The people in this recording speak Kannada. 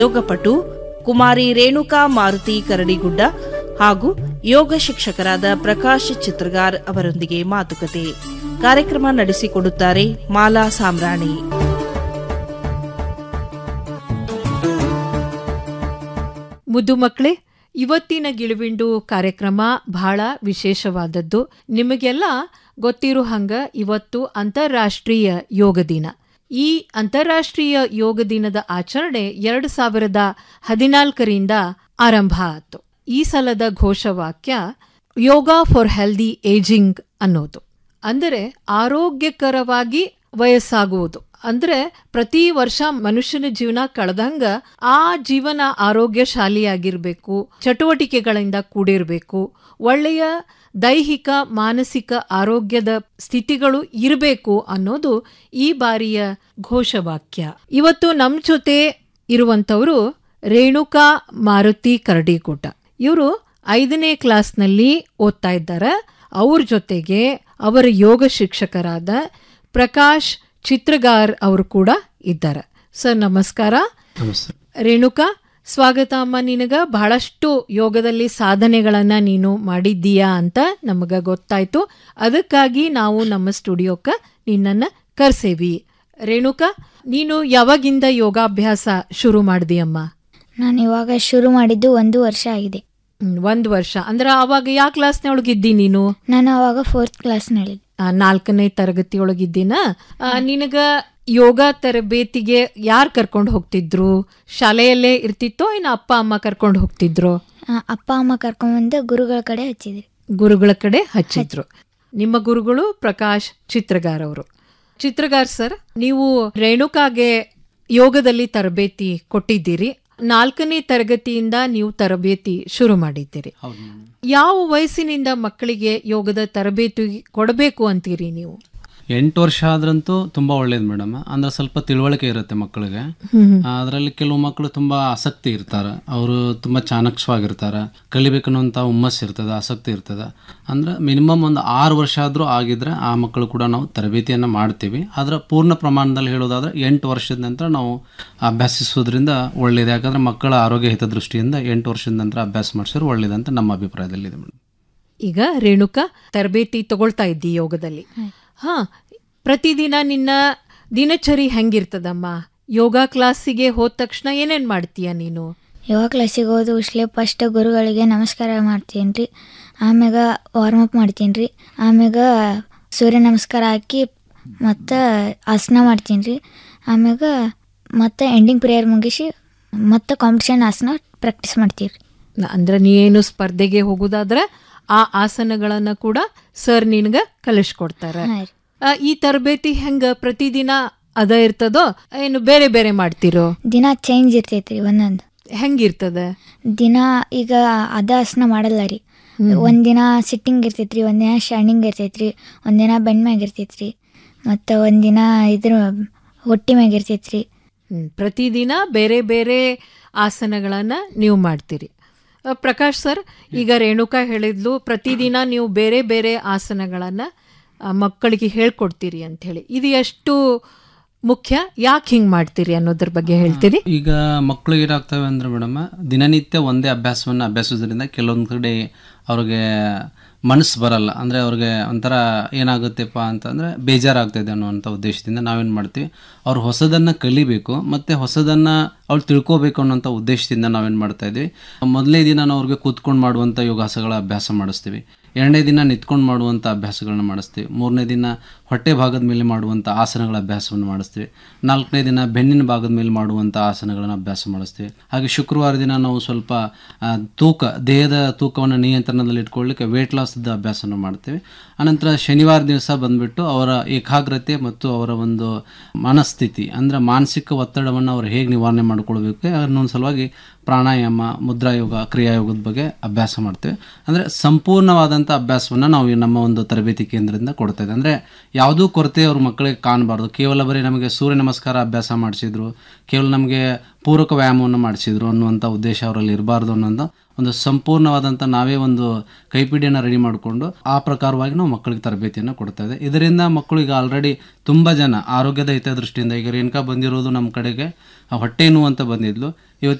ಯೋಗಪಟು ಕುಮಾರಿ ರೇಣುಕಾ ಮಾರುತಿ ಕರಡಿಗುಡ್ಡ ಹಾಗೂ ಯೋಗ ಶಿಕ್ಷಕರಾದ ಪ್ರಕಾಶ್ ಚಿತ್ರಗಾರ್ ಅವರೊಂದಿಗೆ ಮಾತುಕತೆ ಕಾರ್ಯಕ್ರಮ ನಡೆಸಿಕೊಡುತ್ತಾರೆ ಮಾಲಾ ಸಾಮ್ರಾಣಿ ಮುದ್ದು ಮಕ್ಕಳೇ ಇವತ್ತಿನ ಗಿಳಿವಿಂಡು ಕಾರ್ಯಕ್ರಮ ಬಹಳ ವಿಶೇಷವಾದದ್ದು ನಿಮಗೆಲ್ಲ ಗೊತ್ತಿರೋ ಹಂಗ ಇವತ್ತು ಅಂತಾರಾಷ್ಟ್ರೀಯ ಯೋಗ ದಿನ ಈ ಅಂತಾರಾಷ್ಟ್ರೀಯ ಯೋಗ ದಿನದ ಆಚರಣೆ ಎರಡು ಸಾವಿರದ ಹದಿನಾಲ್ಕರಿಂದ ಆರಂಭ ಆಯಿತು ಈ ಸಲದ ಘೋಷವಾಕ್ಯ ಯೋಗ ಫಾರ್ ಹೆಲ್ದಿ ಏಜಿಂಗ್ ಅನ್ನೋದು ಅಂದರೆ ಆರೋಗ್ಯಕರವಾಗಿ ವಯಸ್ಸಾಗುವುದು ಅಂದ್ರೆ ಪ್ರತಿ ವರ್ಷ ಮನುಷ್ಯನ ಜೀವನ ಕಳೆದಂಗ ಆ ಜೀವನ ಆರೋಗ್ಯಶಾಲಿಯಾಗಿರ್ಬೇಕು ಚಟುವಟಿಕೆಗಳಿಂದ ಕೂಡಿರಬೇಕು ಒಳ್ಳೆಯ ದೈಹಿಕ ಮಾನಸಿಕ ಆರೋಗ್ಯದ ಸ್ಥಿತಿಗಳು ಇರಬೇಕು ಅನ್ನೋದು ಈ ಬಾರಿಯ ಘೋಷವಾಕ್ಯ ಇವತ್ತು ನಮ್ಮ ಜೊತೆ ಇರುವಂತವರು ರೇಣುಕಾ ಮಾರುತಿ ಕರಡಿಕೋಟ ಇವರು ಐದನೇ ಕ್ಲಾಸ್ನಲ್ಲಿ ಓದ್ತಾ ಇದ್ದಾರೆ ಅವ್ರ ಜೊತೆಗೆ ಅವರ ಯೋಗ ಶಿಕ್ಷಕರಾದ ಪ್ರಕಾಶ್ ಚಿತ್ರಗಾರ್ ಅವರು ಕೂಡ ಇದ್ದಾರೆ ಸರ್ ನಮಸ್ಕಾರ ನಮಸ್ತೆ ರೇಣುಕಾ ಸ್ವಾಗತ ಅಮ್ಮ ನಿನಗ ಬಹಳಷ್ಟು ಯೋಗದಲ್ಲಿ ಸಾಧನೆಗಳನ್ನ ನೀನು ಮಾಡಿದ್ದೀಯಾ ಅಂತ ನಮಗ ಗೊತ್ತಾಯ್ತು ಅದಕ್ಕಾಗಿ ನಾವು ನಮ್ಮ ಸ್ಟುಡಿಯೋಕ್ಕ ನಿನ್ನನ್ನ ಕರ್ಸೇವಿ ರೇಣುಕಾ ನೀನು ಯಾವಾಗಿಂದ ಯೋಗಾಭ್ಯಾಸ ಶುರು ಮಾಡಿದೀಯಮ್ಮ ನಾನು ಇವಾಗ ಶುರು ಮಾಡಿದ್ದು ಒಂದು ವರ್ಷ ಆಗಿದೆ ಹ್ಮ್, ಒಂದ್ ವರ್ಷ ಅಂದ್ರೆ ಅವಾಗ ಯಾವ ಕ್ಲಾಸ್ನೊಳಗಿದ್ದಿ ನೀನು ನಾನು ಅವಾಗ ಫೋರ್ತ್ ಕ್ಲಾಸ್ನಲ್ಲಿ ಆ, ನಾಲ್ಕನೇ ತರಗತಿ ಒಳಗಿದ್ದೀನ ಆ, ನಿನಗ ಯೋಗ ತರಬೇತಿಗೆ ಯಾರು ಕರ್ಕೊಂಡು ಹೋಗ್ತಿದ್ರು ಶಾಲೆಯಲ್ಲೇ ಇರ್ತಿತ್ತೋ ಇನ್ನು ಅಪ್ಪ ಅಮ್ಮ ಕರ್ಕೊಂಡು ಹೋಗ್ತಿದ್ರು ಅಪ್ಪ ಅಮ್ಮ ಕರ್ಕೊಂಬಂದು ಗುರುಗಳ ಕಡೆ ಹಚ್ಚಿದ್ರಿ ಗುರುಗಳ ಕಡೆ ಹಚ್ಚಿದ್ರು ನಿಮ್ಮ ಗುರುಗಳು ಪ್ರಕಾಶ್ ಚಿತ್ರಗಾರ್ ಅವರು ಚಿತ್ರಗಾರ್ ಸರ್ ನೀವು ರೇಣುಕಾಗೆ ಯೋಗದಲ್ಲಿ ತರಬೇತಿ ಕೊಟ್ಟಿದ್ದೀರಿ ನಾಲ್ಕನೇ ತರಗತಿಯಿಂದ ನೀವು ತರಬೇತಿ ಶುರು ಮಾಡಿದ್ದೀರಿ ಹೌದು ಮೇಡಮ್ ಯಾವ ವಯಸ್ಸಿನಿಂದ ಮಕ್ಕಳಿಗೆ ಯೋಗದ ತರಬೇತಿ ಕೊಡಬೇಕು ಅಂತೀರಿ ನೀವು ಎಂಟು ವರ್ಷ ಆದ್ರಂತೂ ತುಂಬಾ ಒಳ್ಳೇದು ಮೇಡಮ್ ಅಂದ್ರೆ ಸ್ವಲ್ಪ ತಿಳುವಳಿಕೆ ಇರುತ್ತೆ ಮಕ್ಕಳಿಗೆ ಅದರಲ್ಲಿ ಕೆಲವು ಮಕ್ಕಳು ತುಂಬಾ ಆಸಕ್ತಿ ಇರ್ತಾರೆ ಅವರು ತುಂಬಾ ಚಾಣಕ್ಷವಾಗಿರ್ತಾರೆ ಕಲಿಬೇಕನ್ನುವಂಥ ಹುಮ್ಮಸ್ಸು ಇರ್ತದೆ ಆಸಕ್ತಿ ಇರ್ತದೆ ಅಂದ್ರೆ ಮಿನಿಮಮ್ ಒಂದು ಆರು ವರ್ಷ ಆದರೂ ಆಗಿದ್ರೆ ಆ ಮಕ್ಕಳು ಕೂಡ ನಾವು ತರಬೇತಿಯನ್ನು ಮಾಡ್ತೀವಿ ಅದರ ಪೂರ್ಣ ಪ್ರಮಾಣದಲ್ಲಿ ಹೇಳೋದಾದ್ರೆ ಎಂಟು ವರ್ಷದ ನಂತರ ನಾವು ಅಭ್ಯಾಸಿಸೋದ್ರಿಂದ ಒಳ್ಳೇದು ಯಾಕಂದ್ರೆ ಮಕ್ಕಳ ಆರೋಗ್ಯ ಹಿತದೃಷ್ಟಿಯಿಂದ ಎಂಟು ವರ್ಷದ ನಂತರ ಅಭ್ಯಾಸ ಮಾಡಿಸಿದ್ರೆ ಒಳ್ಳೇದಂತ ನಮ್ಮ ಅಭಿಪ್ರಾಯದಲ್ಲಿದೆ ಮೇಡಮ್ ಈಗ ರೇಣುಕಾ ತರಬೇತಿ ತಗೊಳ್ತಾ ಇದ್ದಿ ಯೋಗದಲ್ಲಿ ಹಾ ಪ್ರತಿದಿನ ನಿನ್ನ ದಿನಚರಿ ಹೆಂಗಿರ್ತದಮ್ಮ ಯೋಗ ಕ್ಲಾಸಿಗೆ ಹೋದ ತಕ್ಷಣ ಏನೇನ್ ಮಾಡ್ತೀಯ ನೀನು ಯೋಗ ಕ್ಲಾಸಿಗೆ ಹೋದ ಉಸ್ಲೆ ಫಸ್ಟ್ ಗುರುಗಳಿಗೆ ನಮಸ್ಕಾರ ಮಾಡ್ತೀನಿ ರೀ ಆಮ್ಯಾಗ ವಾರ್ಮ್ ಅಪ್ ಮಾಡ್ತೀನಿ ರೀ ಆಮ್ಯಾಗ ಸೂರ್ಯ ನಮಸ್ಕಾರ ಹಾಕಿ ಮತ್ತು ಆಸನ ಮಾಡ್ತೀನಿ ರೀ ಆಮ್ಯಾಗ ಮತ್ತೆ ಎಂಡಿಂಗ್ ಪ್ರೇಯರ್ ಮುಗಿಸಿ ಮತ್ತೆ ಕಾಂಪಿಟೇಷನ್ ಆಸನ ಪ್ರಾಕ್ಟೀಸ್ ಮಾಡ್ತೀವಿ ರೀ ನ- ಅಂದ್ರೆ ನೀನು ಸ್ಪರ್ಧೆಗೆ ಹೋಗುದಾದ್ರೆ ಆ ಆಸನಗಳನ್ನ ಕೂಡ ಸರ್ ನಿನ್ಗ ಕಲಿಸ್ಕೊಡ್ತಾರೆ ಹಾಂ ರೀ ಆ, ಈ ತರಬೇತಿ ಹೆಂಗ ಪ್ರತಿದಿನ ಅದ ಇರ್ತದೋ ಏನು ಬೇರೆ ಬೇರೆ ಮಾಡ್ತಿರೋ ದಿನ ಚೇಂಜ್ ಇರ್ತೈತೆ ರೀ ಒಂದೊಂದು ಹೆಂಗಿರ್ತದೆ ದಿನ ಈಗ ಅದ ಆಸನ ಮಾಡಲ್ಲ ರೀ ಒಂದಿನ ಸಿಟ್ಟಿಂಗ್ ಇರ್ತೈತೆ ರೀ ಒಂದಿನ ಸ್ಟ್ಯಾಂಡಿಂಗ್ ಇರ್ತೈತೆ ರೀ ಒಂದಿನ ಬೆಂಡ್ ಮ್ಯಾಗ ಇರ್ತೈತೆ ರೀ ಮತ್ತು ಒಂದಿನ ಇದ್ರ ಹೊಟ್ಟಿ ಮ್ಯಾಗ ಇರ್ತೈತೆ ರೀ ಹ್ಮ್. ಪ್ರತಿದಿನ ಬೇರೆ ಬೇರೆ ಆಸನಗಳನ್ನ ನೀವು ಮಾಡ್ತೀರಿ ಅ, ಪ್ರಕಾಶ್ ಸರ್ ಈಗ ರೇಣುಕಾ ಹೇಳಿದ್ಲು ಪ್ರತಿದಿನ ನೀವು ಬೇರೆ ಬೇರೆ ಆಸನಗಳನ್ನ ಆ, ಮಕ್ಕಳಿಗೆ ಹೇಳ್ಕೊಡ್ತೀರಿ ಅಂತ ಹೇಳಿ ಇದು ಎಷ್ಟು ಮುಖ್ಯ ಯಾಕೆ ಹಿಂಗ್ ಮಾಡ್ತೀರಿ ಅನ್ನೋದ್ರ ಬಗ್ಗೆ ಹೇಳ್ತೀರಿ ಈಗ ಮಕ್ಕಳಿಗೆ ಏನಾಗ್ತವೆ ಅಂದ್ರೆ ಮೇಡಮ್ ದಿನನಿತ್ಯ ಒಂದೇ ಅಭ್ಯಾಸವನ್ನು ಅಭ್ಯಾಸೋದ್ರಿಂದ ಕೆಲವೊಂದು ಕಡೆ ಅವ್ರಿಗೆ ಮನಸ್ಸು ಬರಲ್ಲ ಅಂದರೆ ಅವ್ರಿಗೆ ಒಂಥರ ಏನಾಗುತ್ತೆಪ್ಪ ಅಂತಂದರೆ ಬೇಜಾರಾಗ್ತದೆ ಅನ್ನುವಂಥ ಉದ್ದೇಶದಿಂದ ನಾವೇನು ಮಾಡ್ತೀವಿ ಅವ್ರು ಹೊಸದನ್ನು ಕಲಿಬೇಕು ಮತ್ತು ಹೊಸದನ್ನು ಅವ್ರು ತಿಳ್ಕೊಬೇಕು ಅನ್ನೋಂಥ ಉದ್ದೇಶದಿಂದ ನಾವೇನು ಮಾಡ್ತಾ ಇದ್ವಿ ಮೊದಲನೇ ದಿನ ನಾವು ಅವ್ರಿಗೆ ಕೂತ್ಕೊಂಡು ಮಾಡುವಂಥ ಯೋಗಾಸಗಳ ಅಭ್ಯಾಸ ಮಾಡಿಸ್ತೀವಿ ಎರಡನೇ ದಿನ ನಿಂತ್ಕೊಂಡು ಮಾಡುವಂಥ ಅಭ್ಯಾಸಗಳನ್ನ ಮಾಡಿಸ್ತೀವಿ ಮೂರನೇ ದಿನ ಹೊಟ್ಟೆ ಭಾಗದ ಮೇಲೆ ಮಾಡುವಂಥ ಆಸನಗಳ ಅಭ್ಯಾಸವನ್ನು ಮಾಡಿಸ್ತೀವಿ ನಾಲ್ಕನೇ ದಿನ ಬೆನ್ನಿನ ಭಾಗದ ಮೇಲೆ ಮಾಡುವಂಥ ಆಸನಗಳನ್ನು ಅಭ್ಯಾಸ ಮಾಡಿಸ್ತೀವಿ ಹಾಗೆ ಶುಕ್ರವಾರ ದಿನ ನಾವು ಸ್ವಲ್ಪ ಆ, ತೂಕ ದೇಹದ ತೂಕವನ್ನು ನಿಯಂತ್ರಣದಲ್ಲಿ ಇಟ್ಕೊಳ್ಳಿಕ್ಕೆ ವೇಟ್ ಲಾಸ್ದ ಅಭ್ಯಾಸವನ್ನು ಮಾಡ್ತೀವಿ ಅನಂತರ ಶನಿವಾರ ದಿವಸ ಬಂದ್ಬಿಟ್ಟು ಅವರ ಏಕಾಗ್ರತೆ ಮತ್ತು ಅವರ ಒಂದು ಮನಸ್ಥಿತಿ ಅಂದರೆ ಮಾನಸಿಕ ಒತ್ತಡವನ್ನು ಅವರು ಹೇಗೆ ನಿವಾರಣೆ ಮಾಡ್ಕೊಳ್ಬೇಕು ಅನ್ನೊಂದು ಸಲುವಾಗಿ ಪ್ರಾಣಾಯಾಮ ಮುದ್ರಾಯೋಗ ಕ್ರಿಯಾಯೋಗದ ಬಗ್ಗೆ ಅಭ್ಯಾಸ ಮಾಡ್ತೇವೆ ಅಂದರೆ ಸಂಪೂರ್ಣವಾದಂಥ ಅಭ್ಯಾಸವನ್ನು ನಾವು ಈ ನಮ್ಮ ಒಂದು ತರಬೇತಿ ಕೇಂದ್ರದಿಂದ ಕೊಡ್ತಾ ಇದ್ದೀವಿ ಅಂದರೆ ಯಾವುದೂ ಕೊರತೆ ಅವ್ರ ಮಕ್ಕಳಿಗೆ ಕಾಣಬಾರ್ದು ಕೇವಲ ಬರೀ ನಮಗೆ ಸೂರ್ಯ ನಮಸ್ಕಾರ ಅಭ್ಯಾಸ ಮಾಡಿಸಿದ್ರು ಕೇವಲ ನಮಗೆ ಪೂರಕ ವ್ಯಾಯಾಮವನ್ನು ಮಾಡಿಸಿದ್ರು ಅನ್ನುವಂಥ ಉದ್ದೇಶ ಅವರಲ್ಲಿ ಇರಬಾರ್ದು ಅನ್ನೋದು ಒಂದು ಸಂಪೂರ್ಣವಾದಂಥ ನಾವೇ ಒಂದು ಕೈಪಿಡಿಯನ್ನು ರೆಡಿ ಮಾಡಿಕೊಂಡು ಆ ಪ್ರಕಾರವಾಗಿ ನಾವು ಮಕ್ಕಳಿಗೆ ತರಬೇತಿಯನ್ನು ಕೊಡ್ತಾ ಇದೆ ಇದರಿಂದ ಮಕ್ಕಳಿಗೆ ಆಲ್ರೆಡಿ ತುಂಬ ಜನ ಆರೋಗ್ಯದ ಹಿತದೃಷ್ಟಿಯಿಂದ ಈಗ ರೇಣುಕಾ ಬಂದಿರೋದು ನಮ್ಮ ಕಡೆಗೆ ಹೊಟ್ಟೆ ನೋವು ಅಂತ ಬಂದಿದ್ಲು ಇವತ್ತು